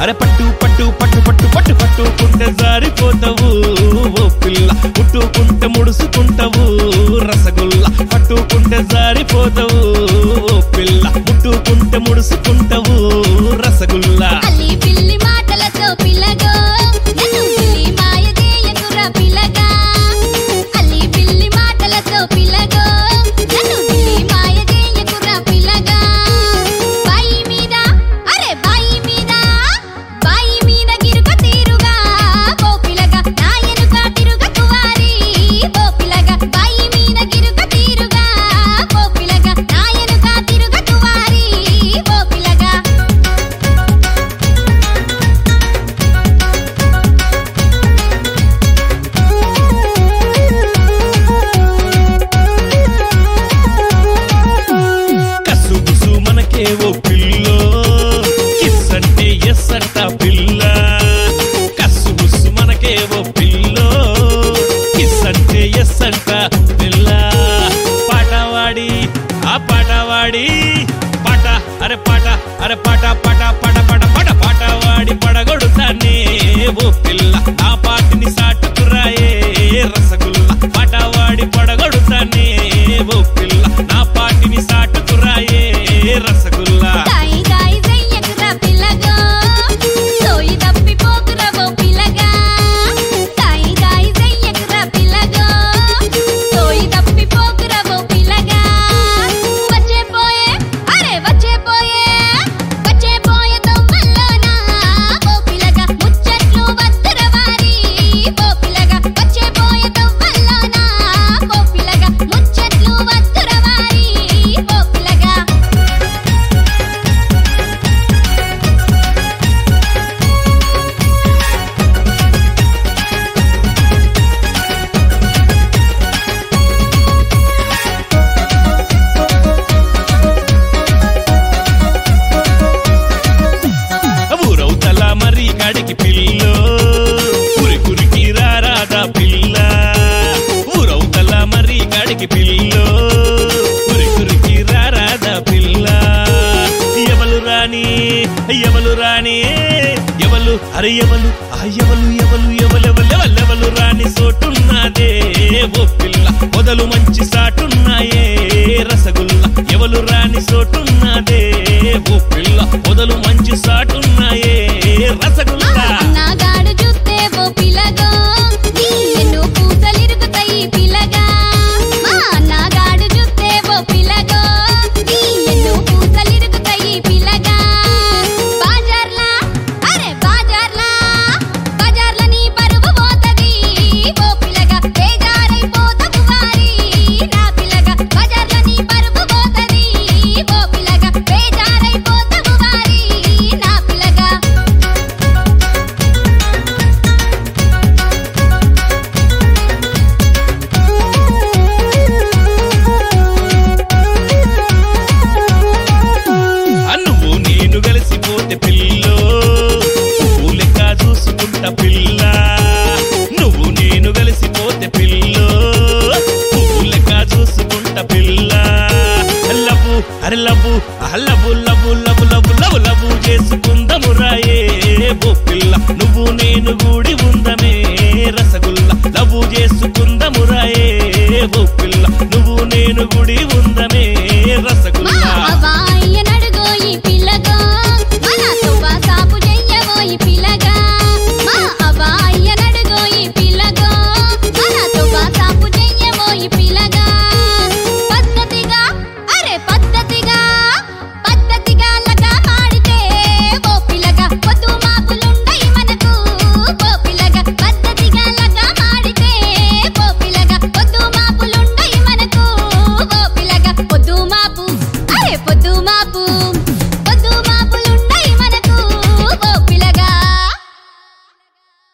అరే పట్టు పట్టు పట్టు పట్టు పట్టు పట్టుకుంటే జారిపోతావు ఓ పిల్ల ముట్టుకుంటే ముడుసుకుంటావు రసగుల్ల పట్టుకుంటే జారిపోతావు ఓ పిల్ల ముట్టుకుంటే ముడుసుకుంటావు రసగుల్లా అల్లి పిల్లి మాటలతో పిల్లగో నన్ను పిల్లి మాయ చేయకురా పిల్లగా అల్లి పిల్లి మాటలతో పిల్లగో నన్ను పిల్లి మాయ చేయకురా పిల్లగా బాయి మీద అరే బాయి మీద బాయి మీద గిరుక తీరుగా ఓ పిల్లగా నా ఎనుక తిరుగ కువారి ఓ పిల్లగా బాయి మీద గిరుక తీరుగా ఓ పిల్లగా నా ఎనుక తిరుగ కువారి ఓ పిల్లగా కసు బుసు మనకే ఓ పిల్లో కిస్ అంటే ఎస్ అంట పిల్ల కసు బుసు మనకే ఓ పిల్లో కిస్ అంటే ఎస్ అంట పిల్ల పాటవాడి ఆ పాటవాడి పాట అరే పాట అరే పాట పాట పాట పాట పాట పాటవాడి పడగొడుతానే ఓ పిల్ల ఆ పాటిని సాటుకురాయే రసగుల్ల పాటవాడి పడగొడుతానే ఓ పిల్ల నా పాటిని సాటుకురాయే రసగుల్లా దాయి దాయి చెయ్యకురా పిల్లగా సోయి తప్పిపోకురా ఓ పిల్లగా దాయి దాయి చెయ్యకురా పిల్లగా సోయి తప్పిపోకురా ఓ పిల్లగా వచ్చే పోయే అరే వచ్చే పోయే వచ్చే పోయే దొంగల్లోనా ఓ పిల్లగా ముచ్చట్లు వద్దుర వారి ఓ పిల్లగా వచ్చే పోయే దొంగల్లోనా ఓ పిల్లగా ముచ్చట్లు వద్దుర వారి ఓ పిల్లగా ఊరవుతల మరి కాడికి పిల్లో ఉరి కురికి రారాదా పిల్ల ఊరవుతల మరి కాడికి పిల్లో ఉరి కురికి రారాదా పిల్ల ఎవలు రాని ఎవలు రాని ఎవలు అరే ఎవలు ఆ ఎవలు ఎవలు ఎవలెవలెవలెవలు రాని సోటున్నదే ఓ పిల్ల మొదలు మంచి సాటున్నాయే రసగుల్ల ఎవలు రాని సోటున్నదే ఓ పిల్ల మొదలు మంచి సాటున్నాయే